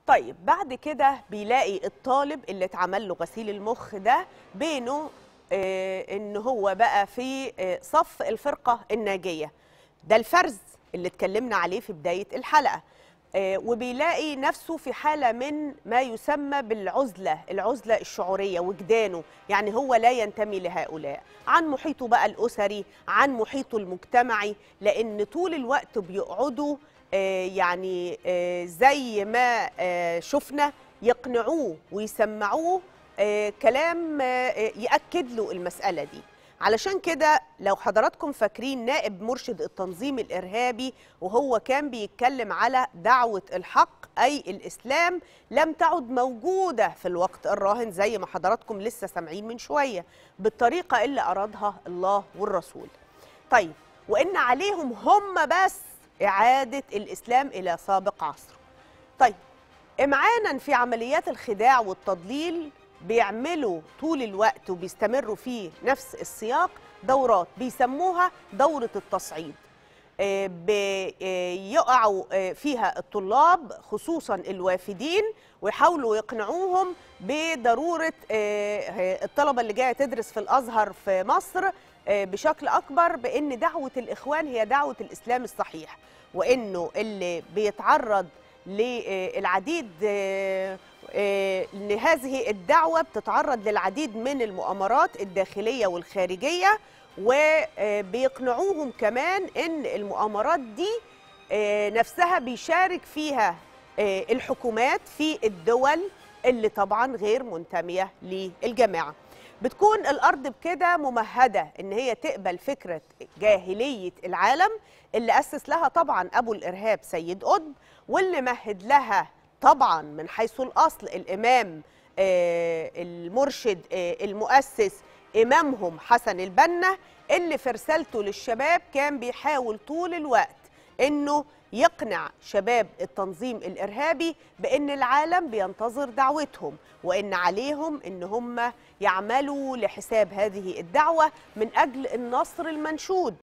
طيب بعد كده بيلاقي الطالب اللي اتعمل له غسيل المخ ده بينه آه ان هو بقى في آه صف الفرقه الناجيه ده الفرز اللي اتكلمنا عليه في بدايه الحلقه آه وبيلاقي نفسه في حاله من ما يسمى بالعزله العزله الشعوريه وجدانه يعني هو لا ينتمي لهؤلاء عن محيطه بقى الاسري عن محيطه المجتمعي لان طول الوقت بيقعدوا آه يعني آه زي ما آه شفنا يقنعوه ويسمعوه كلام يأكد له المسألة دي علشان كده لو حضراتكم فاكرين نائب مرشد التنظيم الإرهابي وهو كان بيتكلم على دعوة الحق أي الإسلام لم تعد موجودة في الوقت الراهن زي ما حضراتكم لسه سامعين من شوية بالطريقة اللي أرادها الله والرسول طيب وإن عليهم هم بس إعادة الإسلام إلى سابق عصره طيب إمعانا في عمليات الخداع والتضليل بيعملوا طول الوقت وبيستمروا في نفس السياق دورات بيسموها دورة التصعيد بيقعوا فيها الطلاب خصوصا الوافدين ويحاولوا يقنعوهم بضرورة الطلبة اللي جاية تدرس في الأزهر في مصر بشكل أكبر بأن دعوة الإخوان هي دعوة الإسلام الصحيح وأنه اللي بيتعرض للعديد ان هذه الدعوه بتتعرض للعديد من المؤامرات الداخليه والخارجيه وبيقنعوهم كمان ان المؤامرات دي نفسها بيشارك فيها الحكومات في الدول اللي طبعا غير منتميه للجماعه بتكون الارض بكده ممهده ان هي تقبل فكره جاهليه العالم اللي اسس لها طبعا ابو الارهاب سيد قطب واللي مهد لها طبعا من حيث الاصل الامام آه المرشد آه المؤسس امامهم حسن البنا اللي في رسالته للشباب كان بيحاول طول الوقت انه يقنع شباب التنظيم الارهابي بان العالم بينتظر دعوتهم وان عليهم ان هم يعملوا لحساب هذه الدعوه من اجل النصر المنشود